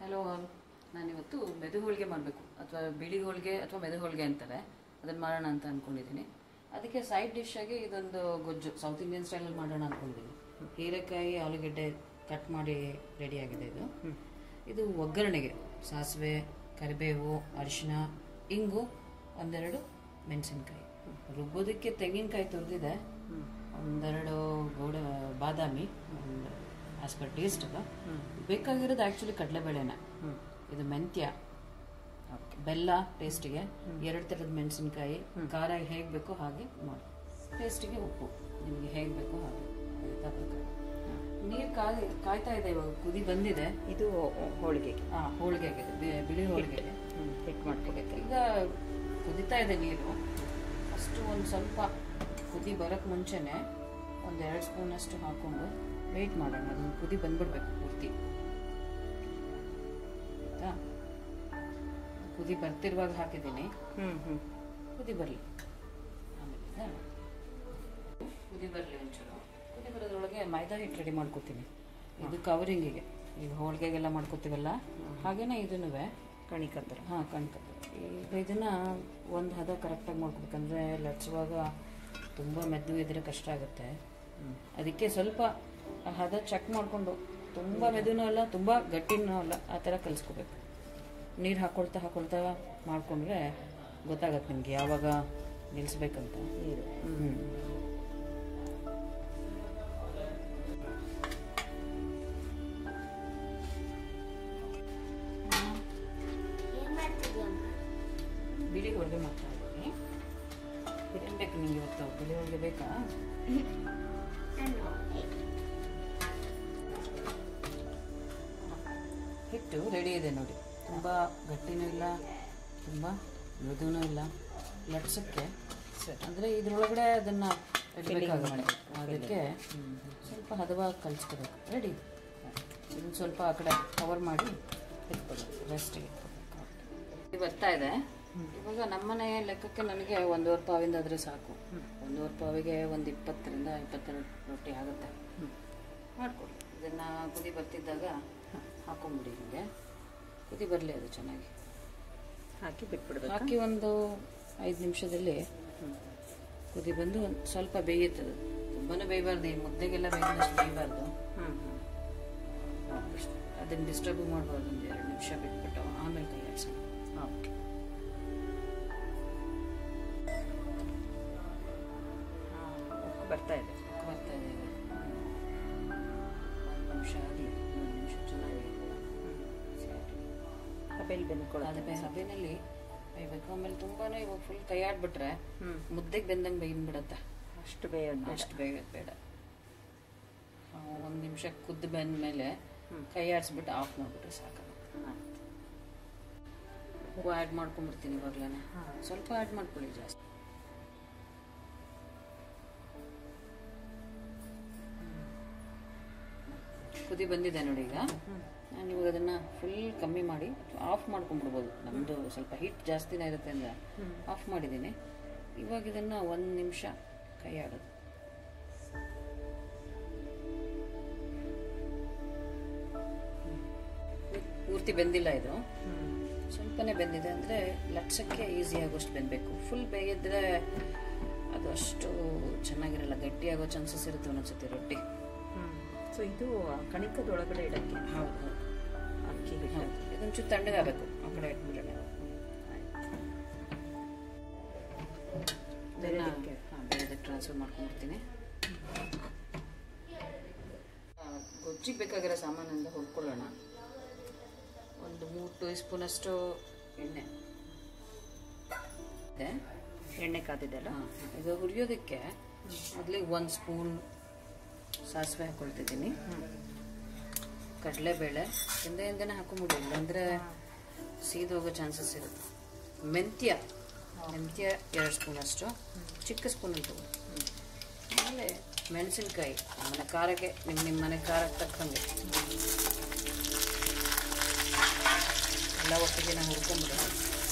Hello ನಾನಿವತ್ತು ಮೆದು ಹೋಳಿಗೆ ಮಾಡಬೇಕು ಅಥವಾ ಬಿಳಿ ಹೋಳಿಗೆ ಅಥವಾ ಮೆದು ಹೋಳಿಗೆ ಅಂತಾರೆ ಅದನ್ನು ಮಾಡೋಣ ಅಂತ ಅಂದ್ಕೊಂಡಿದ್ದೀನಿ ಅದಕ್ಕೆ ಸೈಡ್ ಡಿಶ್ ಆಗಿ ಇದೊಂದು ಗೊಜ್ಜು ಸೌತ್ ಇಂಡಿಯನ್ ಸ್ಟೈಲಲ್ಲಿ ಮಾಡೋಣ ಅಂದ್ಕೊಂಡಿದ್ದೀನಿ ಹೀರೆಕಾಯಿ ಆಲೂಗೆಡ್ಡೆ ಕಟ್ ಮಾಡಿ ರೆಡಿಯಾಗಿದೆ ಇದು ಇದು ಒಗ್ಗರಣೆಗೆ ಸಾಸಿವೆ ಕರಿಬೇವು ಅರಿಶಿನ ಇಂಗು ಒಂದೆರಡು ಮೆಣಸಿನ್ಕಾಯಿ ರುಬ್ಬೋದಕ್ಕೆ ತೆಂಗಿನಕಾಯಿ ತುರಿದಿದೆ ಒಂದೆರಡು ಗೋಡ ಬಾದಾಮಿ ಒಂದು ಆಸ್ ಪರ್ ಟೇಸ್ಟ್ ಅದ ಬೇಕಾಗಿರೋದು ಆ್ಯಕ್ಚುಲಿ ಕಡಲೆಬೇಳೆನೆ ಇದು ಮೆಂತ್ಯ ಬೆಲ್ಲ ಟೇಸ್ಟಿಗೆ ಎರಡು ಥರದ ಮೆಣಸಿನ್ಕಾಯಿ ಖಾರ ಹೇಗೆ ಬೇಕೋ ಹಾಗೆ ಮಾಡಿ ಟೇಸ್ಟಿಗೆ ಉಪ್ಪು ನಿಮಗೆ ಹೇಗೆ ಬೇಕೋ ಹಾಗೆ ಆಯ್ತಾ ಪ್ರಕಾರ ನೀರು ಕಾಯಿ ಕಾಯ್ತಾ ಇದೆ ಇವಾಗ ಕುದಿ ಬಂದಿದೆ ಇದು ಹೋಳಿಗೆಗೆ ಆ ಹೋಳಿಗೆಗೆ ಬಿ- ಬಿಳಿ ಹೋಳಿಗೆಗೆ ಹಿಟ್ ಮಾಡ್ಕೋಬೇಕು ಈಗ ಕುದಿತಾ ಇದೆ ನೀರು ಅಷ್ಟು ಒಂದು ಸ್ವಲ್ಪ ಕುದಿ ಬರೋಕ್ಕೆ ಮುಂಚೆನೆ ಒಂದು ಎರಡು ಸ್ಪೂನ್ ಅಷ್ಟು ಹಾಕೊಂಡು ವೆಯ್ಟ್ ಮಾಡೋಣ ಅದನ್ನು ಕುದಿ ಬಂದ್ಬಿಡ್ಬೇಕು ಪೂರ್ತಿ ಆಯ್ತಾ ಕುದಿ ಬರ್ತಿರುವಾಗ ಹಾಕಿದ್ದೀನಿ ಹ್ಮ್ ಹ್ಮ್ ಕುದಿ ಬರಲಿ ಆಮೇಲೆ ಕುದಿ ಬರಲಿ ಒಂಚೂರು ಕುದಿ ಬರೋದ್ರೊಳಗೆ ಮೈದಾ ಹಿಟ್ಟು ರೆಡಿ ಮಾಡ್ಕೊತೀನಿ ಇದು ಕವರಿಂಗಿಗೆ ಈಗ ಹೋಳಿಗೆಗೆಲ್ಲ ಮಾಡ್ಕೊತೀವಲ್ಲ ಹಾಗೇನೆ ಇದನ್ನು ಕಣಿಕತ್ತರ ಹಾಂ ಕಣ್ಕ ಈಗ ಇದನ್ನ ಒಂದು ಹದ ಕರೆಕ್ಟಾಗಿ ಮಾಡ್ಕೋಬೇಕಂದ್ರೆ ಲಟ್ಸುವಾಗ ತುಂಬ ಮೆದ್ದು ಇದ್ರೆ ಕಷ್ಟ ಆಗುತ್ತೆ ಅದಕ್ಕೆ ಸ್ವಲ್ಪ ಆ ಹದ ಚೆಕ್ ಮಾಡಿಕೊಂಡು ತುಂಬ ಮೆದುನೂ ಅಲ್ಲ ತುಂಬ ಗಟ್ಟಿನೂ ಅಲ್ಲ ಆ ಥರ ಕಲಿಸ್ಕೋಬೇಕು ನೀರು ಹಾಕೊಳ್ತಾ ಹಾಕೊಳ್ತಾ ಮಾಡಿಕೊಂಡ್ರೆ ಗೊತ್ತಾಗತ್ತೆ ನಿಮಗೆ ಯಾವಾಗ ನಿಲ್ಲಿಸ್ಬೇಕಂತ ನೀರು ಹ್ಞೂ ಬಿಳಿ ಹೋಳಿಗೆ ಮಾಡ್ತಾ ಇದ್ದೀನಿ ಏನ್ ಬೇಕು ನಿಂಗೆ ಇವತ್ತು ಬಿಳಿ ಹೋಳಿಗೆ ಬೇಕಾ ಹಿಟ್ಟು ರೆಡಿ ಇದೆ ನೋಡಿ ತುಂಬ ಗಟ್ಟಿನೂ ಇಲ್ಲ ತುಂಬ ಮೃದುನೂ ಇಲ್ಲ ಲಟ್ಸಕ್ಕೆ ಅಂದರೆ ಇದ್ರೊಳಗಡೆ ಅದನ್ನು ಇಡಬೇಕಾಗುತ್ತೆ ಅದಕ್ಕೆ ಸ್ವಲ್ಪ ಹದವಾಗಿ ಕಲಿಸ್ಕೋಬೇಕು ರೆಡಿ ಇದನ್ನು ಸ್ವಲ್ಪ ಆ ಕಡೆ ಕವರ್ ಮಾಡಿ ಇಟ್ಕೊಬೇಕು ರೆಸ್ಟಿಗೆ ಇಟ್ಕೋಬೇಕು ಇದು ಬರ್ತಾ ಇದೆ ಇವಾಗ ನಮ್ಮನೆ ಲೆಕ್ಕಕ್ಕೆ ನನಗೆ ಒಂದೂವರೆ ಪಾವಿಂದ ಆದರೆ ಸಾಕು ಒಂದೂವರೆ ಪಾವಿಗೆ ಒಂದು ಇಪ್ಪತ್ತರಿಂದ ಇಪ್ಪತ್ತೆರಡು ರೊಟ್ಟಿ ಆಗುತ್ತೆ ಮಾಡ್ಕೊಡಿ ಇದನ್ನು ಕುದಿ ಬರ್ತಿದ್ದಾಗ ಹಾಕೊಂಬಿಡಿ ಹಿಂಗೆ ಕುದಿ ಬರಲಿ ಅದು ಚೆನ್ನಾಗಿ ಹಾಕಿ ಬಿಟ್ಬಿಡ್ಬೇಕು ಹಾಕಿ ಒಂದು ಐದು ನಿಮಿಷದಲ್ಲಿ ಕುದಿ ಬಂದು ಒಂದು ಸ್ವಲ್ಪ ಬೇಯುತ್ತದೆ ತುಂಬಾ ಬೇಯಬಾರ್ದು ಈ ಮುದ್ದೆಗೆಲ್ಲ ಬೇಯಿದಷ್ಟು ಬೇಯಬಾರ್ದು ಹ್ಮ್ ಹ್ಮ್ ಅದನ್ನು ಡಿಸ್ಟರ್ಬ್ ಮಾಡಬಾರ್ದು ಒಂದು ಎರಡು ನಿಮಿಷ ಬಿಟ್ಬಿಟ್ಟು ಆಮೇಲೆ ಕೈ ಆಡ್ಸೋಣ ಓಕೆ ಉಪ್ಪು ಬರ್ತಾ ಇದೆ ಬರ್ತಾ ಇದೆ ಈಗ. ಒಂದು ನಿಮಿಷ ಆಗಲಿ ಒಂದು ನಿಮಿಷ ಚೆನ್ನಾಗಿ ಹಬೆಲ್ ಬೆಂದ್ಕೊಳ್ಳೋದು ಅದೇ ಹಬೆನಲ್ಲಿ ಬೇಯಬೇಕು ಆಮೇಲೆ ತುಂಬಾನೇ ಇವಾಗ ಫುಲ್ ಕೈ ಆಡ್ಬಿಟ್ರೆ ಹ್ಮ್ ಮುದ್ದೆಗೆ ಬೆಂದಂಗೆ ಬೇಯ್ಬಿಡತ್ತೆ ಅಷ್ಟು ಬೇಯೋದು ಬೇಡ ಅಷ್ಟು ಬೇಯೋದು ಬೇಡ ಒಂದು ನಿಮಿಷ ಕುದ್ದು ಬೆಂದ ಮೇಲೆ ಕೈ ಆಡಿಸ್ಬಿಟ್ಟು ಆಫ್ ಮಾಡಿಬಿಟ್ರೆ ಸಾಕು ಆಯ್ತು. ಉಪ್ಪು ಆ್ಯಡ್ ಮಾಡ್ಕೊಂಡ್ಬಿಡ್ತೀನಿ ಇವಾಗಲೇ ಹಾ. ಸ್ವಲ್ಪ ಆ್ಯಡ್ ಮಾಡ್ಕೊಳ್ಳಿ ಜಾಸ್ತಿ ಕುದಿ ಬಂದಿದೆ ನೋಡಿ ಈಗ ನಾನು ಇವಾಗ ಅದನ್ನ ಫುಲ್ ಕಮ್ಮಿ ಮಾಡಿ ಆಫ್ ಮಾಡ್ಕೊಂಡ್ಬಿಡ್ಬೋದು ನಮ್ಮದು ಸ್ವಲ್ಪ ಹೀಟ್ ಜಾಸ್ತಿನೇ ಇರುತ್ತೆ ಅಂದರೆ ಆಫ್ ಮಾಡಿದ್ದೀನಿ ಇವಾಗ ಇದನ್ನ ಒಂದು ನಿಮಿಷ ಕೈ ಆಡೋದು ಪೂರ್ತಿ ಬೆಂದಿಲ್ಲ ಇದು ಹ್ಮ್ ಸ್ವಲ್ಪನೇ ಬೆಂದಿದೆ ಅಂದರೆ ಲಟ್ಸಕ್ಕೆ ಈಸಿ ಆಗೋಷ್ಟು ಬೆಂದಬೇಕು ಫುಲ್ ಬೇಯಿದ್ರೆ ಅದು ಅಷ್ಟು ಚೆನ್ನಾಗಿರಲ್ಲ ಗಟ್ಟಿಯಾಗೋ ಚಾನ್ಸಸ್ ಇರುತ್ತೆ ಒಂದೊಂದ್ಸತಿ ರೊಟ್ಟಿ ಹ್ಮ್ ಸೊ ಇದು ಕಣಿಕದೊಳಗಡೆ ಇಡಕ್ಕೆ ಹೌದು ಅಕ್ಕಿ ಹಿಟ್ಟು ಹೌದು ಇದೊಂಚೂರು ತಣ್ಣಗಾಗಬೇಕು ಆ ಕಡೆ ಇಟ್ಬಿಡೋಣ ಬೇರೆದಕ್ಕೆ? ಬೇರೆದಕ್ಕೆ ಟ್ರಾನ್ಸ್ಫರ್ ಮಾಡ್ಕೊಂಡ್ಬಿಡ್ತೀನಿ ಗೊಜ್ಜಿಗೆ ಬೇಕಾಗಿರೋ ಸಾಮಾನಿಂದ ಹುಡ್ಕೊಳ್ಳೋಣ ಒಂದು ಮೂರು ಟೂ ಸ್ಪೂನಷ್ಟು ಎಣ್ಣೆ ಇದೆ ಎಣ್ಣೆ ಕಾದಿದೆಲ್ಲ ಹಾ, ಈಗ ಹುರಿಯೋದಕ್ಕೆ ಮೊದಲಿಗೆ ಒಂದು ಸ್ಪೂನ್ ಸಾಸಿವೆ ಹಾಕೊಳ್ತಿದ್ದೀನಿ ಕಡಲೆಬೇಳೆ ಹಿಂದೆ ಹಿಂದೆನೇ ಹಾಕೊಂಬಿಡಿ ಇಲ್ಲಾಂದರೆ ಸೀದೋಗೋ ಚಾನ್ಸಸ್ ಇರುತ್ತೆ ಮೆಂತ್ಯ ಮೆಂತ್ಯ ಎರಡು ಸ್ಪೂನ್ ಅಷ್ಟು ಚಿಕ್ಕ ಸ್ಪೂನಲ್ಲಿ ತಗೊಳ್ಳಿ ಆಮೇಲೆ ಮೆಣಸಿನ್ಕಾಯಿ ಮನೆ ಖಾರಕ್ಕೆ ನಿಮ್ಮ ನಿಮ್ಮ ಮನೆ ಖಾರಕ್ಕೆ ತಕ್ಕಂಗೆ ಎಲ್ಲ ಒಟ್ಟಿಗೆ ನಾವು ಹುರ್ಕೊಂಡ್ಬಿಡೋಣ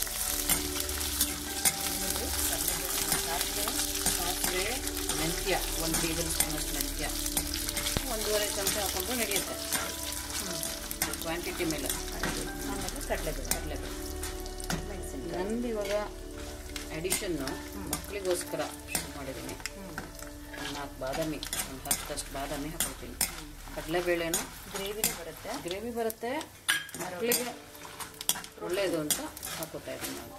ಸಾಸಿವೆ ಸಾಸಿವೆ ಮೆಂತ್ಯ ಒಂದು ಟೇಬಲ್ ಸ್ಪೂನಷ್ಟು ಮೆಂತ್ಯ ಒಂದೂವರೆ ಚಮಚ ಹಾಕೊಂಡ್ರು ನಡೆಯುತ್ತೆ ಕ್ವಾಂಟಿಟಿ ಮೇಲೆ ಆಮೇಲೆ ಕಡಲೆಬೇಳೆ ಕಡಲೆಬೇಳೆ ಮೆಣಸಿನ್ಕಾಯಿ ನಂದು ಇವಾಗ ಅಡಿಷನ್ನು ಮಕ್ಕಳಿಗೋಸ್ಕರ ಶುರು ಮಾಡಿದ್ದೀನಿ ಒಂದು ನಾಲ್ಕು ಬಾದಾಮಿ ಒಂದು ಹತ್ತಷ್ಟು ಬಾದಾಮಿ ಹಾಕೊಳ್ತೀನಿ ಕಡಲೆಬೇಳೆನ ಗ್ರೇವಿನೂ ಬರುತ್ತೆ ಗ್ರೇವಿ ಬರುತ್ತೆ ಮಕ್ಕಳಿಗೆ ಒಳ್ಳೆಯದು ಅಂತ ಹಾಕೋತಾ ಇದ್ದೀನಿ ನಾನು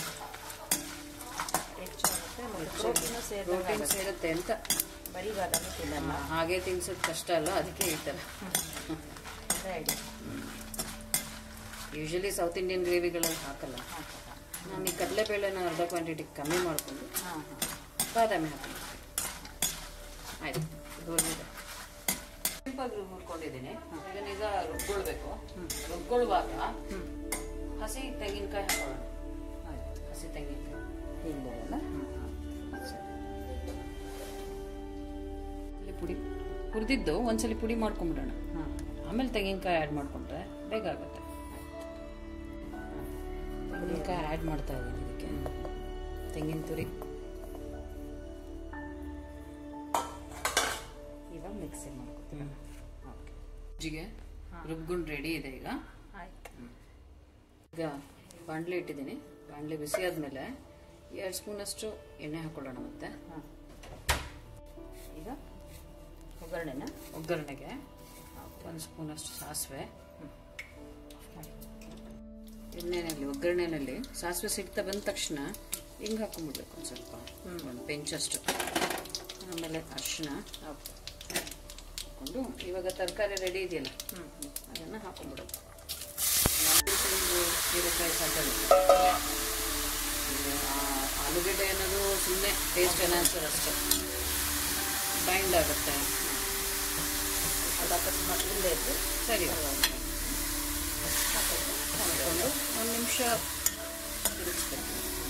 ಹೆಚ್ಚು ಆಗುತ್ತೆ ಮತ್ತು ಪ್ರೋಟೀನು ಸೇರಿದಂಗೆ ಪ್ರೋಟೀನ್ ಆಗುತ್ತೆ. ಸೇರುತ್ತೆ ಅಂತ ಬರೀ ಬಾದಾಮಿ ತಿನ್ನಲ್ಲ ಹಾಗೆ ತಿನ್ಸೋದು ಕಷ್ಟ ಅಲ್ಲ ಅದಕ್ಕೆ ಈ ಥರ ಅದೇ ಐಡಿಯಾ ಯೂಶಲಿ ಸೌತ್ ಇಂಡಿಯನ್ ಗ್ರೇವಿಗಳಲ್ಲಿ ಹಾಕಲ್ಲ ನಾನು ಈ ಕಡಲೆಬೇಳೆನ ಅರ್ಧ ಕ್ವಾಂಟಿಟಿ ಕಮ್ಮಿ ಮಾಡಿಕೊಂಡು ಹಾಂ ಹಾಂ ಬಾದಾಮಿ ಹಾಕ್ತೀನಿ ಆಯ್ತು ಇದು ಒಳ್ಳೆಯದು ಸಿಂಪಲ್ ಹುರ್ಕೊಂಡಿದ್ದೀನಿ ಇದನ್ನೀಗ ರುಬ್ಕೊಳ್ಬೇಕು ರುಬ್ಕೊಳ್ಳುವಾಗ ಹಸಿ ತೆಂಗಿನಕಾಯಿ ಹಾಕೊಳ್ಳೋಣ ಹಸಿ ತೆಂಗಿನಕಾಯಿ ಇಲ್ಲ ಇಲ್ಲಿ ಪುಡಿ ಹುರಿದಿದ್ದು ಒಂದ್ಸಲಿ ಪುಡಿ ಮಾಡ್ಕೊಂಬಿಡೋಣ ಹಾಂ ಆಮೇಲೆ ತೆಂಗಿನಕಾಯಿ ಆ್ಯಡ್ ಮಾಡ್ಕೊಂಡ್ರೆ ಬೇಗ ಆಗುತ್ತೆ ತೆಂಗಿನಕಾಯಿ ಆ್ಯಡ್ ಮಾಡ್ತಾ ಇದ್ದೀನಿ ಇದಕ್ಕೆ ತೆಂಗಿನ ತುರಿ ಇವಾಗ ಮಿಕ್ಸಿ ಮಾಡ್ಕೊತೀವಿ ಓಕೆ ರುಚಿಗೆ ರುಬ್ಕೊಂಡು ರೆಡಿ ಇದೆ ಈಗ ಆಯ್ತು ಈಗ ಬಾಣಲೆ ಇಟ್ಟಿದ್ದೀನಿ ಬಾಣಲೆ ಬಿಸಿ ಆದಮೇಲೆ ಎರಡು ಸ್ಪೂನಷ್ಟು ಎಣ್ಣೆ ಹಾಕೊಳ್ಳೋಣ ಮತ್ತೆ ಹಾಂ ಈಗ ಒಗ್ಗರಣೆನ ಒಗ್ಗರಣೆಗೆ ಒಂದು ಸ್ಪೂನಷ್ಟು ಸಾಸಿವೆ ಎಣ್ಣೆನಲ್ಲಿ ಒಗ್ಗರಣೆನಲ್ಲಿ ಸಾಸಿವೆ ಸಿಡ್ತಾ ಬಂದ ತಕ್ಷಣ ಹಿಂಗೆ ಹಾಕೊಂಡ್ಬಿಡ್ಬೇಕು ಒಂದು ಸ್ವಲ್ಪ ಒಂದು ಪೆಂಚಷ್ಟು ಆಮೇಲೆ ಅರಿಶಿನ ಓಕೆ ಹಾಕೊಂಡು ಇವಾಗ ತರಕಾರಿ ರೆಡಿ ಇದೆಯಲ್ಲ ಹ್ಞೂ ಅದನ್ನು ಹಾಕೊಂಡ್ಬಿಡೋದು ಹೀರೆಕಾಯಿ ಸಾಕಲ್ಲ ಆಲೂಗಡ್ಡೆ ಅನ್ನೋದು ಸುಮ್ಮನೆ ಟೇಸ್ಟ್ ಎನ್ಹಾನ್ಸರ್ ಅಷ್ಟೇ ಬೈಂಡ್ ಆಗುತ್ತೆ ಅದು ಅಕಸ್ಮಾತ್ ಇಲ್ಲದೆ ಇದ್ದು ಸರಿ ಹಾಕೊಂಡು ಒಂದು ನಿಮಿಷ ತಿರುಗಿಸ್ಬೇಕು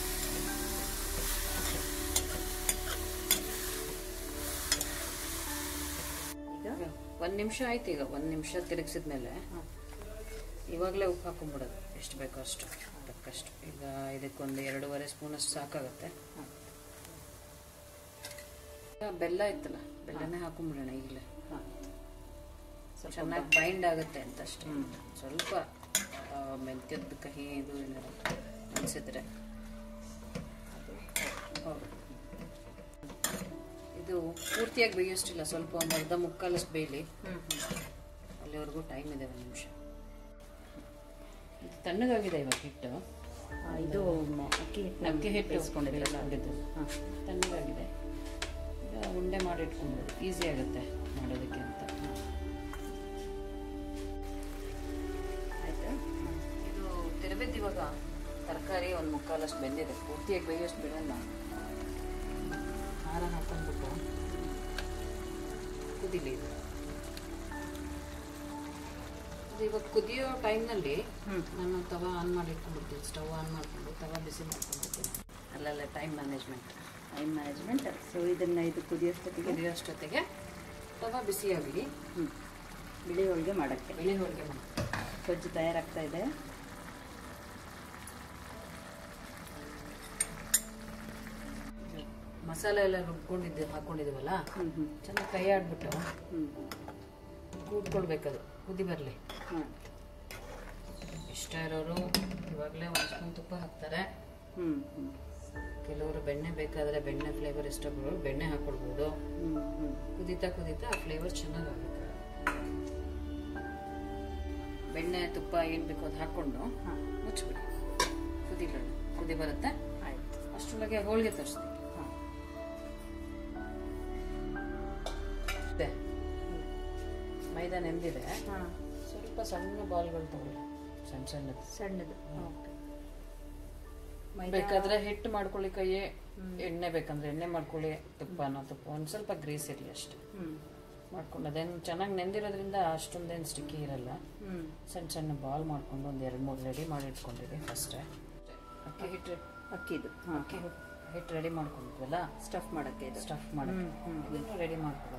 ಈಗ ಈಗ ಒಂದು ನಿಮಿಷ ಆಯ್ತು ಈಗ ಒಂದು ನಿಮಿಷ ತಿರುಗಿಸಿದ್ಮೇಲೆ ಇವಾಗಲೇ ಉಪ್ಪು ಹಾಕೊಂಡ್ಬಿಡೋದು ಎಷ್ಟು ಬೇಕೋ ಅಷ್ಟು ತಕ್ಕಷ್ಟು ಈಗ ಇದಕ್ಕೊಂದು ಎರಡೂವರೆ ಸ್ಪೂನಷ್ಟು ಸಾಕಾಗುತ್ತೆ ಈಗ ಬೆಲ್ಲ ಇತ್ತಲ್ಲ ಬೆಲ್ಲನೇ ಹಾಕೊಂಡ್ಬಿಡೋಣ ಈಗಲೇ ಹಾಂ ಸ್ವಲ್ಪ ಚೆನ್ನಾಗಿ ಬೈಂಡ್ ಆಗುತ್ತೆ ಅಂತ ಅಷ್ಟೇ ಸ್ವಲ್ಪ ಆ, ಮೆಂತ್ಯದ ಕಹಿ ಇದು ಏನಾರು ಅನಿಸಿದ್ರೆ ಹೌದು ಇದು ಪೂರ್ತಿಯಾಗಿ ಬೇಯೋಷ್ಟಿಲ್ಲ ಸ್ವಲ್ಪ ಒಂದು ಅರ್ಧ ಮುಕ್ಕಾಲಷ್ಟು ಬೇಯಲಿ ಹ್ಞೂ ಅಲ್ಲಿವರೆಗೂ ಟೈಮ್ ಇದೆ ಒಂದು ನಿಮಿಷ ಇದು ತಣ್ಣಗಾಗಿದೆ ಇವಾಗ ಹಿಟ್ಟು ಇದು ಮ- ಅಕ್ಕಿ ಹಿಟ್ಟು ಅಕ್ಕಿ ಹಿಟ್ಟು ಬೇಯಿಸ್ಕೊಂಡಿದ್ರಲ್ಲ ಬೇಯಿಸ್ಕೊಂಡಿದ್ದು. ಹಾಂ ತಣ್ಣಗಾಗಿದೆ ಈಗ ಉಂಡೆ ಮಾಡಿ ಇಟ್ಕೊಂಬೋದು ಈಸಿ ಆಗುತ್ತೆ ಮಾಡೋದಕ್ಕೆ ಅಂತ ಆಯ್ತಾ ಇದು ತಿರುವಿದ್ದು ಇವಾಗ ತರಕಾರಿ ಒಂದು ಮುಕ್ಕಾಲಷ್ಟು ಬೆಂದಿದೆ ಪೂರ್ತಿಯಾಗಿ ಬೇಯೋಷ್ಟು ಬಿಡಲ್ಲ ಖಾರ ಹಾಕೊಂಡ್ಬಿಟ್ಟು ಕುದಿಲಿ ಇದು ಇದು ಇವಾಗ ಕುದಿಯೋ ಟೈಮ್ನಲ್ಲಿ ಹ್ಞೂ ನಾನು ತವಾ ಆನ್ ಮಾಡಿ ಇಟ್ಕೊಂಡ್ಬಿಡ್ತೀನಿ ಸ್ಟವ್ ಆನ್ ಮಾಡಿಕೊಂಡು ತವಾ ಬಿಸಿ ಮಾಡ್ಕೊಂಡ್ಬಿಡ್ತೀನಿ ಅಲ್ಲೆಲ್ಲ time management time management so ಇದನ್ನು ಇದು ಕುದಿಯೋಷ್ಟೊತ್ತಿಗೆ ಕುದಿಯೋ ಅಷ್ಟೊತ್ತಿಗೆ ತವಾ ಬಿಸಿಯಾಗಲಿ ಹ್ಞೂ ಬಿಳಿ ಹೋಳಿಗೆ ಮಾಡೋಕ್ಕೆ ಬಿಳಿ ಹೋಳಿಗೆ ಮಾಡಿ ಗೊಜ್ಜು ತಯಾರಾಗ್ತಾ ಇದೆ ಮಸಾಲೆ ಎಲ್ಲ ರುಬ್ಕೊಂಡಿದ್ದು ಹಾಕೊಂಡಿದ್ದೀವಲ್ಲ ಹ್ಞೂ ಹ್ಞೂ ಚೆನ್ನಾಗಿ ಕೈ ಆಡ್ಬಿಟ್ಟು ಹ್ಞೂ ಕೂಡ್ಕೊಳ್ಬೇಕದು ಕುದಿ ಬರಲಿ ಹಾಂ ಇಷ್ಟ ಇರೋರು ಇವಾಗಲೇ ಒಂದು ಸ್ಪೂನ್ ತುಪ್ಪ ಹಾಕ್ತಾರೆ ಹ್ಞೂ ಹ್ಞೂ ಕೆಲವರು ಬೆಣ್ಣೆ ಬೇಕಾದರೆ ಬೆಣ್ಣೆ ಫ್ಲೇವರ್ ಇಷ್ಟಪಡೋರು ಬೆಣ್ಣೆ ಹಾಕ್ಕೊಳ್ಬೋದು ಹ್ಞೂ ಹ್ಞೂ ಕುದೀತಾ ಕುದೀತಾ ಆ ಫ್ಲೇವರ್ ಚೆನ್ನಾಗಾಗುತ್ತೆ ಬೆಣ್ಣೆ ತುಪ್ಪ ಏನು ಬೇಕೋ ಅದು ಹಾಕ್ಕೊಂಡು ಹಾಂ ಮುಚ್ಚಿಬಿಡಿ ಕುದಿಬೇಡ ಕುದಿ ಬರುತ್ತೆ ಆಯ್ತು ಅಷ್ಟರೊಳಗೆ ಹೋಳಿಗೆ ತರಿಸ್ತೀನಿ ಹಾಂ ಇದೆ ಮೈದಾ ನೆಂದಿದೆ ಹಾಂ ಸ್ವಲ್ಪ ಸಣ್ಣ ಬಾಲ್ಗಳು ತಗೊಳ್ಳಿ ಸಣ್ಣ ಸಣ್ಣದು ಸಣ್ಣದು ಓಕೆ ಬೇಕಾದ್ರೆ ಹಿಟ್ಟು ಮಾಡ್ಕೊಳ್ಳಿ ಕೈಯೇ ಎಣ್ಣೆ ಬೇಕಂದ್ರೆ ಎಣ್ಣೆ ಮಾಡ್ಕೊಳ್ಳಿ ತುಪ್ಪನೋ ತುಪ್ಪ ಒಂದು ಸ್ವಲ್ಪ ಗ್ರೀಸ್ ಇರಲಿ ಅಷ್ಟೇ ಹ್ಞೂ ಮಾಡ್ಕೊಂಡು ಅದೇನು ಚೆನ್ನಾಗಿ ನೆಂದಿರೋದ್ರಿಂದ ಅಷ್ಟೊಂದೇನು ಸ್ಟಿಕ್ಕಿ ಇರಲ್ಲ ಹ್ಞೂ ಸಣ್ಣ ಸಣ್ಣ ಬಾಲ್ ಮಾಡ್ಕೊಂಡು ಒಂದು ಎರಡು ಮೂರು ರೆಡಿ ಮಾಡಿ ಇಟ್ಕೊಂಡಿರಿ ಫಸ್ಟೇ ಅಕ್ಕಿ ಹಿಟ್ಟು ಅಕ್ಕಿದು ಹಾಂ ಅಕ್ಕಿ ಹಿಟ್ಟು ರೆಡಿ ಮಾಡ್ಕೊಂಡಿದ್ವಲ್ಲ ಸ್ಟಫ್ ಮಾಡೋಕ್ಕೆ ಇದು ಸ್ಟಫ್ ಮಾಡಿ ಹ್ಮ್, ಹ್ಮ್. ಇದನ್ನು ರೆಡಿ ಮಾಡ್ಕೊಳ್ಳೋದು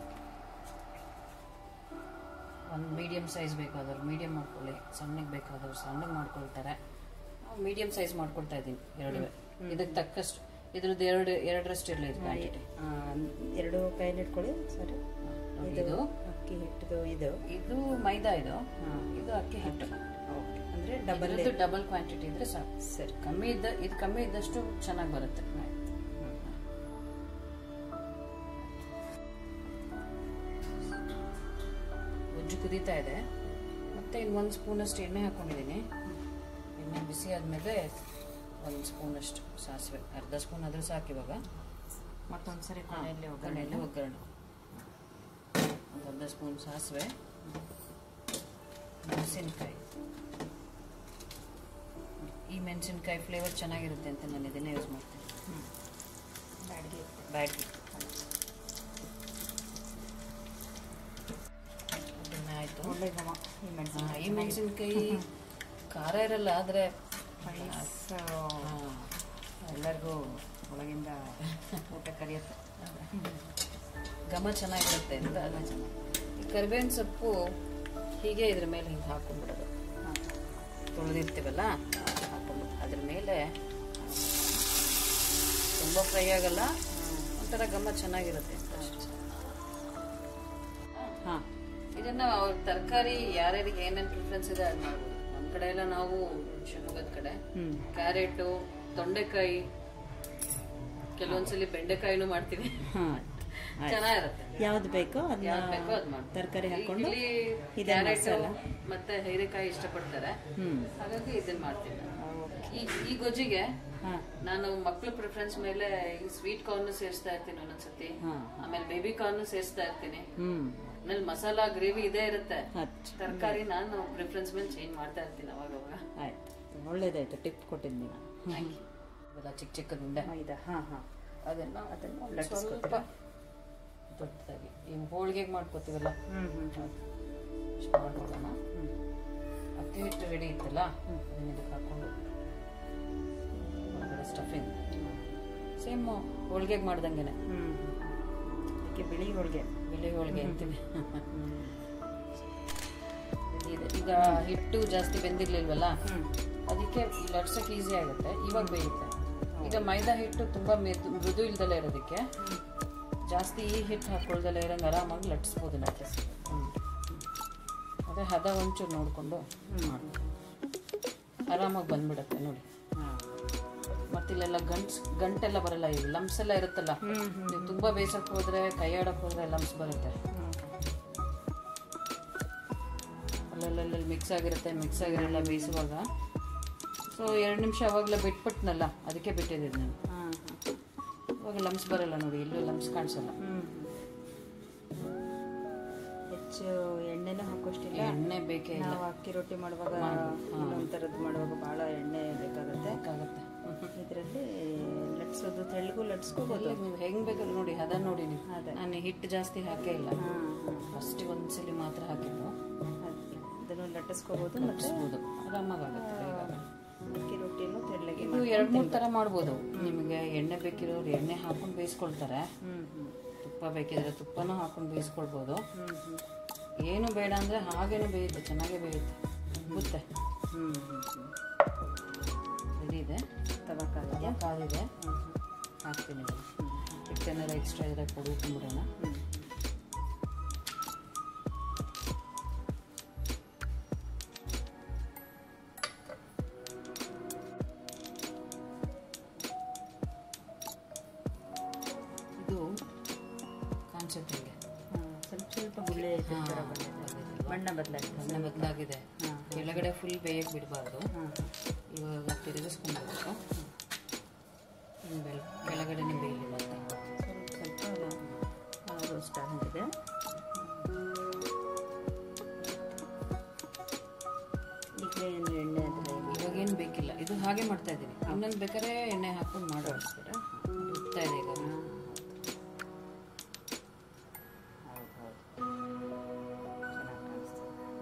ಒಂದು ಮೀಡಿಯಮ್ ಸೈಜ್ ಬೇಕಾದವ್ರು ಮೀಡಿಯಮ್ ಮಾಡ್ಕೊಳ್ಳಿ ಸಣ್ಣಗೆ ಬೇಕಾದವ್ರು ಸಣ್ಣಗೆ ಮಾಡ್ಕೊಳ್ತಾರೆ ನಾವು ಮೀಡಿಯಮ್ ಸೈಜ್ ಮಾಡ್ಕೊಳ್ತಾ ಇದ್ದೀನಿ ಎರಡು ಇದಕ್ಕೆ ತಕ್ಕಷ್ಟು ಇದ್ರದ್ದು ಎರಡು ಎರಡರಷ್ಟು ಇರಲಿ ಇದು ಕ್ವಾಂಟಿಟಿ ಆ, ಎರಡು ಕೈಯಲ್ಲಿ ಇಟ್ಕೊಳ್ಳಿ ಸರಿ ಇದು ಅಕ್ಕಿ ಹಿಟ್ಟದು ಇದು ಇದು ಮೈದಾ ಇದು ಹಾಂ ಇದು ಅಕ್ಕಿ ಹಿಟ್ಟು ಓಕೆ ಅಂದರೆ ಡಬಲ್ ಡಬಲ್ ಕ್ವಾಂಟಿಟಿ ಇದ್ರೆ ಸಾಕು ಸರಿ ಕಮ್ಮಿ ಇದ್ದ ಇದು ಕಮ್ಮಿ ಇದ್ದಷ್ಟು ಚೆನ್ನಾಗಿ ಬರುತ್ತೆ ಗೊಜ್ಜು ಕುದೀತಾ ಇದೆ ಮತ್ತೆ ಇನ್ನೊಂದು ಸ್ಪೂನಷ್ಟು ಎಣ್ಣೆ ಹಾಕೊಂಡಿದ್ದೀನಿ ಎಣ್ಣೆ ಬಿಸಿ ಆದಮೇಲೆ ಒಂದು ಸ್ಪೂನಷ್ಟು ಸಾಸಿವೆ ಅರ್ಧ ಸ್ಪೂನ್ ಆದರೂ ಸಾಕು ಇವಾಗ ಮತ್ತೊಂದ್ಸರಿ ಕೊನೆಯಲ್ಲಿ ಒಗ್ಗರಣೆಯಲ್ಲಿ ಒಗ್ಗರಣೆ ಒಂದು ಅರ್ಧ ಸ್ಪೂನ್ ಸಾಸಿವೆ ಮೆಣಸಿನ್ಕಾಯಿ ಈ ಮೆಣಸಿನ್ಕಾಯಿ ಫ್ಲೇವರ್ ಚೆನ್ನಾಗಿರುತ್ತೆ ಅಂತ ನಾನು ಇದನ್ನೇ ಯೂಸ್ ಮಾಡ್ತೀನಿ ಬ್ಯಾಡ್ಗೆ ಬ್ಯಾಡ್ಗಿ ಅದನ್ನ ಆಯಿತು ಒಳ್ಳೆ ಘಮ ಈ ಮೆಣಸು ಈ ಮೆಣಸಿನ್ಕಾಯಿ ಖಾರ ಇರಲ್ಲ ಆದರೆ ಸ್ಪೈಸ್ ಎಲ್ಲರಿಗೂ ಒಳಗಿಂದ ಊಟ ಕರಿಯುತ್ತೆ ಘಮ ಚೆನ್ನಾಗಿರುತ್ತೆ ಅಂತ ಅಲ್ಲ ಚೆನ್ನಾಗಿ ಈ ಕರಿಬೇವಿನ ಸೊಪ್ಪು ಹೀಗೆ ಇದ್ರ ಮೇಲೆ ಹಿಂಗೆ ಹಾಕೊಂಡ್ಬಿಡೋದು ಹಾಂ ತೊಳೆದಿರ್ತೀವಲ್ಲ ಹಾಕೊಂಡು ಅದ್ರ ಮೇಲೆ ತುಂಬ ಫ್ರೈ ಆಗಲ್ಲ ಒಂಥರ ಘಮ ಚೆನ್ನಾಗಿರುತ್ತೆ ಅಂತ ಅಷ್ಟೇ. ಹಾಂ ಇದನ್ನ ಅವ್ರ ತರಕಾರಿ ಯಾರ್ಯಾರಿಗೆ ಏನೇನು ಪ್ರಿಫರೆನ್ಸ್ ಇದೆ ಅದು ಮಾಡ್ಬೋದು ನಮ್ಮ ಕಡೆ ಎಲ್ಲ ನಾವು ಶಿವಮೊಗ್ಗದ ಕಡೆ ಹ್ಞೂ ಕ್ಯಾರೆಟು ತೊಂಡೆಕಾಯಿ ಕೆಲವೊಂದ್ಸಲಿ ಬೆಂಡೆಕಾಯಿನೂ ಮಾಡ್ತೀವಿ ಹಾಂ ಚೆನ್ನಾಗಿರುತ್ತೆ ಯಾವ್ದು ಬೇಕೋ ಯಾವ್ದು ಅದನ್ನ ಬೇಕೋ ಅದು ಮಾಡ್ತೀವಿ ತರಕಾರಿ ಹಾಕೊಂಡು ಇಲ್ಲಿ ಇದನ್ನ ಕ್ಯಾರೆಟ್ ಮಸಾಲ ಮತ್ತೆ ಹೀರೆಕಾಯಿ ಇಷ್ಟಪಡ್ತಾರೆ ಹ್ಞೂ ಹಾಗಾಗಿ ಇದನ್ನ ಮಾಡ್ತೀನಿ ಈ ಈ ಗೊಜ್ಜಿಗೆ ಹಾಂ ನಾನು ಮಕ್ಳ ಪ್ರಿಫರೆನ್ಸ್ ಮೇಲೆ ಈ ಸ್ವೀಟ್ ಕಾರ್ನ್ ಸೇರಿಸ್ತಾ ಇರ್ತೀನಿ ಒಂದೊಂದ್ಸತಿ ಹಾಂ ಆಮೇಲೆ ಬೇಬಿ ಕಾರ್ನ್ ಸೇರಿಸ್ತಾ ಇರ್ತೀನಿ ಹ್ಞೂ ಆಮೇಲೆ ಮಸಾಲಾ ಗ್ರೇವಿ ಇದೇ ಇರುತ್ತೆ ಹತ್ತು ತರಕಾರಿ ನಾನು ಪ್ರಿಫರೆನ್ಸ್ ಮೇಲೆ ಚೇಂಜ್ ಮಾಡ್ತಾ ಇರ್ತೀನಿ ಅವಾಗ ಅವಾಗ ಆಯ್ತು ಒಳ್ಳೇದಾಯ್ತು ಟಿಪ್ ಕೊಟ್ಟಿದ್ದು ನೀವು ಇವೆಲ್ಲ ಚಿಕ್ಕ ಚಿಕ್ಕದ ಉಂಡೆ ಮೈದಾ ಹಾಂ ಹಾಂ ಅದನ್ನ ಅದನ್ನ ಒಂದ್ ಲಟ್ಟಿಸ್ಕೊತೀರಾ? ಸ್ವಲ್ಪ ದೊಡ್ಡದಾಗಿ ಈ ಹೋಳಿಗೆಗೆ ಮಾಡ್ಕೋತೀವಲ್ಲ ಹ್ಞೂ ಹ್ಞೂ ಹ್ಞೂ ಇಷ್ಟು ಮಾಡ್ಕೊಳ್ಳೋಣ ಹ್ಞೂ ಅಕ್ಕಿ ಹಿಟ್ಟು ರೆಡಿ ಇತ್ತಲ್ಲ ಅದನ್ನ ಇದಕ್ಕೆ ಹಾಕೊಂಡು ಒಳಗಡೆ ಸ್ಟಫಿಂಗ್ ಸೇಮ್ ಹೋಳಿಗೆಗೆ ಮಾಡ್ದಂಗೆನೆ ಹ್ಞೂ ಅದಕ್ಕೆ ಬಿಳಿ ಹೋಳಿಗೆ ಬಿಳಿ ಹೋಳಿಗೆ ಅಂತೀವಿ ಇದೆ. ಈಗ ಹಿಟ್ಟು ಜಾಸ್ತಿ ಬೆಂದಿರ್ಲಿಲ್ವಲ್ಲ ಹ್ಞೂ ಅದಕ್ಕೆ ಲಟ್ಸಕ್ಕೆ ಈಸಿ ಆಗುತ್ತೆ ಇವಾಗ ಬೇಯುತ್ತೆ ಈಗ ಮೈದಾ ಹಿಟ್ಟು ತುಂಬಾ ಮೆದು ಮೃದು ಇಲ್ದಲೇ ಇರೋದಕ್ಕೆ ಜಾಸ್ತಿ ಈ ಹಿಟ್ಟು ಹಾಕೊಳ್ದಲ್ಲೇ ಇರಂಗೆ ಆರಾಮಾಗಿ ಲಟ್ಸ್ಬೋದು ಲಟ್ಟಿಸ್ ಅದೇ ಹದ ಒಂಚೂರು ನೋಡಿಕೊಂಡು ಮಾಡಿ ಆರಾಮಾಗಿ ಬಂದ್ಬಿಡುತ್ತೆ ನೋಡಿ ಹಾಂ ಮತ್ತಿಲ್ಲೆಲ್ಲ ಗಂಟ್ಸ್ ಗಂಟೆಲ್ಲ ಬರಲ್ಲ ಈಗ ಲಮ್ಸ್ ಎಲ್ಲ ಇರುತ್ತಲ್ಲ ಹ್ಞೂ ಹ್ಞೂ ನೀವು ತುಂಬಾ ಬೇಯಿಸಕ್ ಹೋದ್ರೆ ಕೈ ಆಡಕ್ ಹೋದ್ರೆ ಲಮ್ಸ್ ಬರುತ್ತೆ ಅಲ್ಲಲ್ಲಿ ಮಿಕ್ಸ್ ಆಗಿರುತ್ತೆ ಮಿಕ್ಸ್ ಆಗಿರಲ್ಲ ಬೇಯಿಸುವಾಗ ಸೊ ಎರಡು ನಿಮಿಷ ಅವಾಗಲೇ ಬಿಟ್ಬಿಟ್ನಲ್ಲ ಅದಕ್ಕೆ ಬಿಟ್ಟಿದ್ದೀನಿ ನಾನು ಹಾಂ ಇವಾಗ ಲಮ್ಸ್ ಬರಲ್ಲ ನೋಡಿ ಎಲ್ಲೂ ಲಮ್ಸ್ ಕಾಣಿಸಲ್ಲ ಹ್ಞೂ ಹೆಚ್ಚು ಎಣ್ಣೆನೂ ಹಾಕೋಷ್ಟಿಲ್ಲ ಎಣ್ಣೆ ಬೇಕೇ ಇಲ್ಲ ನಾವು ಅಕ್ಕಿ ರೊಟ್ಟಿ ಮಾಡುವಾಗ ಇನ್ನೊಂದು ಥರದ್ದು ಮಾಡುವಾಗ ಭಾಳ ಎಣ್ಣೆ ಬೇಕಾಗುತ್ತೆ ಬೇಕಾಗುತ್ತೆ ಇದರಲ್ಲಿ ಲಟ್ಸೋದು ತೆಳ್ಳಗೂ ಲಟ್ಸ್ಕೋಬೋದು ಇಲ್ಲಿ ನೀವು ಹೆಂಗ್ ಬೇಕಾದ್ರೆ ನೋಡಿ ಹದ ನೋಡಿ ನೀವು ಅದೇ. ನಾನು ಹಿಟ್ಟು ಜಾಸ್ತಿ ಹಾಕೇ ಇಲ್ಲ ಹಾಂ ಫಸ್ಟ್ ಒಂದ್ಸಲಿ ಮಾತ್ರ ಹಾಕಿದ್ದು ಅದನ್ನು ಲಟ್ಟಿಸ್ಕೋಬೋದು ಮತ್ತು ಲಟ್ಸ್ಬೋದು ಆರಾಮಾಗುತ್ತೆ ಬೇಗ ಅಕ್ಕಿ ರೊಟ್ಟಿನೂ ತೆಳ್ಳಗೆ ಇದು ಎರಡ್ ಮೂರ್ ತರ ಮಾಡ್ಬೋದು ನಿಮಗೆ ಎಣ್ಣೆ ಬೇಕಿರೋರು ಎಣ್ಣೆ ಹಾಕೊಂಡು ಬೇಯಿಸ್ಕೊಳ್ತಾರೆ ಹ್ಞೂ ಹ್ಞೂ ತುಪ್ಪ ಬೇಕಿದ್ರೆ ತುಪ್ಪನೂ ಹಾಕೊಂಡು ಬೇಯಿಸ್ಕೊಳ್ಬೋದು ಹ್ಞೂ ಹ್ಞೂ ಏನು ಬೇಡ ಅಂದ್ರೆ ಹಾಗೇನು ಬೇಯುತ್ತೆ ಚೆನ್ನಾಗೇ ಬೇಯುತ್ತೆ ಉಬ್ಬುತ್ತೆ ಹ್ಞೂ ಹ್ಞೂ ಹ್ಞೂ ರೆಡಿ ಇದೆ ತವಾ ಕಾಲಿದೆಯಾ ತವಾ ಕಾದಿದೆ ಹಾಕ್ತೀನಿ ಹಿಟ್ಟೇನಾರ ಎಕ್ಸ್ಟ್ರಾ ಇದ್ರೆ ಕೊಡು ತುಂಬಿಡೋಣ ಹ್ಞೂ ಇದು ಕಾನ್ಸೆಪ್ಟ್ ಹಿಂಗೆ ಹಾಂ ಸ್ವಲ್ಪ ಸ್ವಲ್ಪ ಗುಳ್ಳೆ ಹಾ, ಥರ ಬಂದಿದೆ ಬಣ್ಣ ಬದಲಾಗಿದೆ ಬಣ್ಣ ಬದಲಾಗಿದೆ ಹಾಂ ಕೆಳಗಡೆ ಫುಲ್ ಬೇಯಕ್ಕೆ ಬಿಡಬಾರ್ದು ಹಾಂ ಇವಾಗ ತಿರುಗಿಸ್ಕೊಬೇಕು ಇನ್ನು ಬೆಳ ಕೆಳಗಡೆನೆ ಬೇಯಲಿ ಮತ್ತೆ ಸ್ವಲ್ಪ ಸ್ವಲ್ಪ ರೋಸ್ಟ್ ಆಗಿದೆ ಈಗ ಏನು ಎಣ್ಣೆ ಆದರೆ ಇವಾಗೇನು ಬೇಕಿಲ್ಲ ಇದು ಹಾಗೆ ಮಾಡ್ತಾ ಇದ್ದೀನಿ ಇನ್ನೊಂದು ಬೇಕಾದ್ರೆ ಎಣ್ಣೆ ಹಾಕೊಂಡು ಮಾಡೋಣ ತೋರಿಸ್ತೀರಾ ಉತ್ತಾ ಇದೆ ಈಗ ಹೌದು ಹೌದು ಚೆನ್ನಾಗಿ ಕಾಣಿಸ್ತದೆ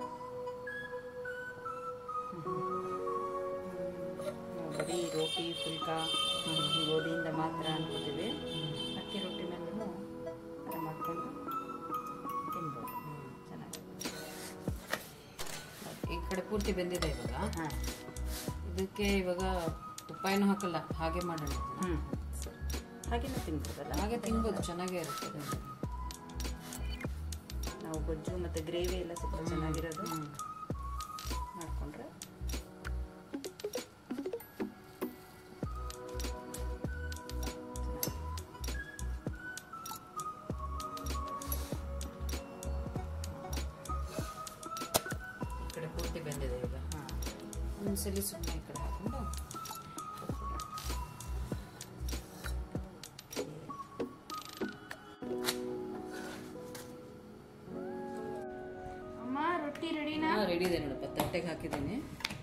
ನಾವು ಬರೀ ರೋಟಿ ಫುಲ್ಕ ಗೋಧಿಯಿಂದ ಮಾತ್ರ ಅನ್ಕೋತೀವಿ ಅಕ್ಕಿ ರೊಟ್ಟಿನಲ್ಲೂ ಅದನ್ನು ಮಾಡ್ಕೊಂಡು ತಿನ್ಬೋದು ಚೆನ್ನಾಗಿ ಈ ಕಡೆ ಪೂರ್ತಿ ಬೆಂದಿದೆ ಇವಾಗ ಹಾಂ ಇದಕ್ಕೆ ಇವಾಗ ತುಪ್ಪ ಏನು ಹಾಕಲ್ಲ ಹಾಗೆ ಮಾಡೋಣ ಹ್ಞೂ ಸರಿ ಹಾಗೇನೂ ತಿನ್ಬೋದಲ್ಲ ಹಾಗೆ ತಿನ್ಬೋದು ಚೆನ್ನಾಗೇ ಇರುತ್ತೆ ನಾವು ಗೊಜ್ಜು ಮತ್ತು ಗ್ರೇವಿ ಎಲ್ಲ ಸ್ವಲ್ಪ ಚೆನ್ನಾಗಿರೋದು ಮಾಡಿಕೊಂಡ್ರೆ ಈ ಕಡೆ ಪೂರ್ತಿ ಬೆಂದಿದೆ ಈಗ ಹಾಂ ಒಂದ್ಸಲಿ ಸುಮ್ಮನೆ ಈ ಕಡೆ ಹಾಕೊಂಡು ಅಮ್ಮ ರೊಟ್ಟಿ ರೆಡಿನಾ ರೆಡಿ ಇದೆ ನೋಡಪ್ಪ ತಟ್ಟೆಗೆ ಹಾಕಿದ್ದೀನಿ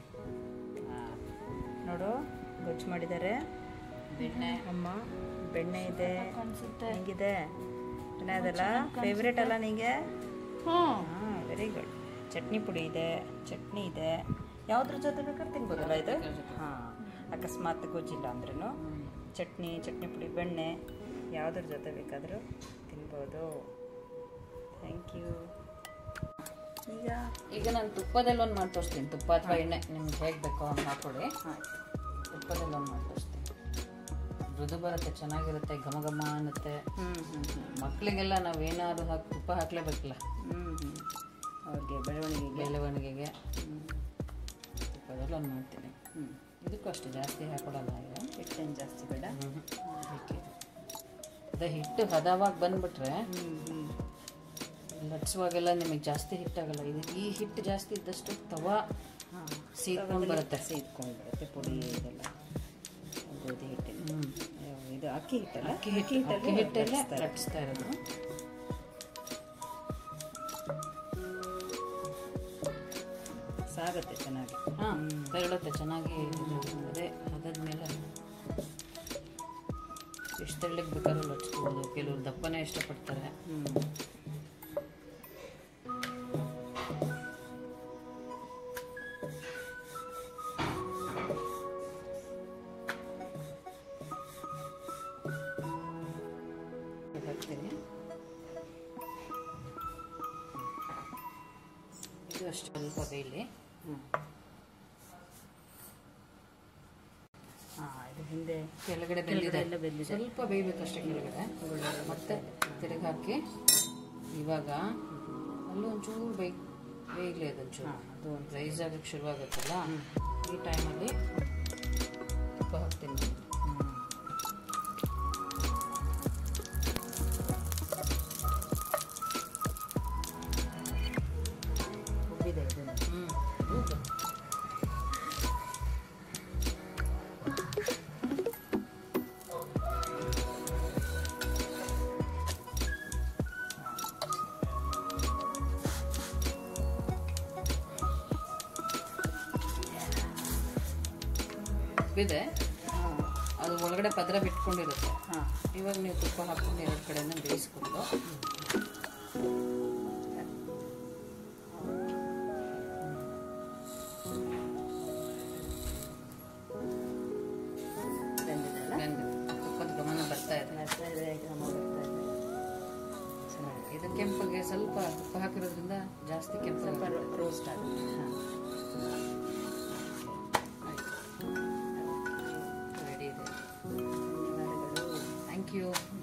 ನೋಡು ಗೊಜ್ಜು ಮಾಡಿದ್ದಾರೆ ಬೆಣ್ಣೆ ಅಮ್ಮ ಬೆಣ್ಣೆ ಇದೆ ಅನ್ಸುತ್ತೆ ಹೆಂಗಿದೆ ಚೆನ್ನಾಗದಲ್ಲ ಫೇವ್ರೇಟ್ ಅಲ್ಲ ನಿಂಗೆ ಹ್ಞೂ ಹಾಂ ವೆರಿ ಗುಡ್ ಚಟ್ನಿ ಪುಡಿ ಇದೆ ಚಟ್ನಿ ಇದೆ ಯಾವುದ್ರ ಜೊತೆ ಬೇಕಾದ್ರೆ ತಿನ್ಬೋದಲ್ಲ ಇದು ಹಾಂ ಅಕಸ್ಮಾತ್ ಗೊಜ್ಜಿಲ್ಲ ಅಂದ್ರೂ ಚಟ್ನಿ ಚಟ್ನಿ ಪುಡಿ ಬೆಣ್ಣೆ ಯಾವುದ್ರ ಜೊತೆ ಬೇಕಾದರೂ ತಿನ್ಬೋದು ಥ್ಯಾಂಕ್ ಯು ಈಗ ಈಗ ನಾನು ತುಪ್ಪದಲ್ಲಿ ಒಂದು ಮಾಡಿ ತೋರಿಸ್ತೀನಿ ತುಪ್ಪ ಅಥವಾ ಎಣ್ಣೆ ನಿಮ್ಗೆ ಹೇಗೆ ಬೇಕೋ ಹಂಗೆ ಹಾಕೊಳ್ಳಿ ಹಾಂ ತುಪ್ಪದಲ್ಲಿ ಒಂದು ಮಾಡಿ ತೋರಿಸ್ತೀನಿ ಮೃದು ಬರುತ್ತೆ ಚೆನ್ನಾಗಿರುತ್ತೆ ಘಮ ಘಮ ಅನ್ನುತ್ತೆ ಹ್ಞೂ ಹ್ಞೂ ಹ್ಞೂ ಮಕ್ಕಳಿಗೆಲ್ಲ ನಾವೇನಾದ್ರು ಹಾಕಿ ತುಪ್ಪ ಹಾಕ್ಲೇಬೇಕಲ್ಲ ಹ್ಞೂ ಹ್ಞೂ ಅವ್ರಿಗೆ ಬೆಳವಣಿಗೆಗೆ ಬೆಳವಣಿಗೆಗೆ ತುಪ್ಪದಲ್ಲಿ ಒಂದು ಮಾಡ್ತೀನಿ ಹ್ಞೂ ಇದಕ್ಕೂ ಅಷ್ಟೇ ಜಾಸ್ತಿ ಹಾಕೊಡಲ್ಲ ಈಗ ಹಿಟ್ಟೇನು ಜಾಸ್ತಿ ಬೇಡ ಅದಕ್ಕೆ ಅದೇ ಹಿಟ್ಟು ಹದವಾಗಿ ಬಂದ್ಬಿಟ್ರೆ ಹ್ಞೂ ಹ್ಞೂ ಲಟ್ಸುವಾಗೆಲ್ಲ ನಿಮಗೆ ಜಾಸ್ತಿ ಹಿಟ್ಟಾಗಲ್ಲ ಇದು ಈ ಹಿಟ್ಟು ಜಾಸ್ತಿ ಇದ್ದಷ್ಟು ತವಾ ಹಾಂ ಸೀದ್ಕೊಂಡು ಬರುತ್ತೆ ಸೀದ್ಕೊಂಡು ಬರುತ್ತೆ ಪುಡಿ ಇದೆಲ್ಲ ಗೋಧಿ ಹಿಟ್ಟಿನ ಹ್ಮ್. ಅಯ್ಯೋ, ಇದು ಅಕ್ಕಿ ಹಿಟ್ಟಲ್ಲ ಅಕ್ಕಿ ಹಿಟ್ಟು ಅಕ್ಕಿ ಹಿಟ್ಟಲ್ಲೇ ಲಟ್ಸ್ತಾ ಇರೋದು ಸಾಗತ್ತೆ ಚೆನ್ನಾಗಿ ಹಾಂ ತೆರಳುತ್ತೆ ಚೆನ್ನಾಗಿ ಇದು ಅದೇ ಹದದ ಮೇಲೆ ಎಷ್ಟು ತೆಳ್ಳಗೆ ಬೇಕಾದ್ರೂ ಲಟ್ಸ್ಬೋದು ಕೆಲವರು ದಪ್ಪನೇ ಇಷ್ಟಪಡ್ತಾರೆ ಹ್ಞೂ ಹಾಕ್ತೀನಿ ಇದು ಅಷ್ಟು ಸ್ವಲ್ಪ ಬೇಯಲಿ ಹ್ಞೂ ಹಾಂ ಇದು ಹಿಂದೆ ಕೆಳಗಡೆ ಕೆಳಗಡೆ ಬೆಂದಿದೆ ಎಲ್ಲ ಬೆಂದಿದೆ. ಸ್ವಲ್ಪ ಬೇಯಬೇಕಷ್ಟೇ ಕೆಳಗಡೆ ಮತ್ತೆ ತಿರುಗಿ ಹಾಕಿ ಇವಾಗ ಅಲ್ಲೂ ಒಂಚೂರು ಬೈ ಬೇಯಲಿ ಅದೊಂಚೂರು ಹಾಂ ಅದು ಒಂದು ರೈಸ್ ಆಗಕ್ಕೆ ಶುರುವಾಗುತ್ತಲ್ಲ ಈ ಟೈಮಲ್ಲಿ ತುಪ್ಪ ಹಾಕ್ತೀನಿ ಹ್ಞೂ ಉಬ್ಬಿದೆ ಇದು ಹ್ಞೂ ಇದೆ ಹಾಂ ಅದು ಒಳಗಡೆ ಪದರ ಬಿಟ್ಕೊಂಡಿರುತ್ತೆ ಹಾಂ ಇವಾಗ ನೀವು ತುಪ್ಪ ಹಾಕ್ಕೊಂಡು ಎರಡು ಕಡೆನ ಬೇಯಿಸ್ಕೊಂಡು ಬೆಂದಿದೆಲ್ಲ ಬೆಂದಿದೆ. ತುಪ್ಪದ ಗಮನ ಬರ್ತಾ ಇದೆ ಬರ್ತಾ ಇದೆ ಘಮ ಬರ್ತಾ ಇದೆ ಚೆನ್ನಾಗಿ ಇದು ಕೆಂಪಗೆ ಸ್ವಲ್ಪ ತುಪ್ಪ ಹಾಕಿರೋದ್ರಿಂದ ಜಾಸ್ತಿ ಕೆಂಪು ಸ್ವಲ್ಪ ರೋಸ್ಟ್ ಆಗುತ್ತೆ ಹಾಂ ರೆಡಿ ಇದೆ ಧನ್ಯವಾದಗಳು ಥ್ಯಾಂಕ್ ಯು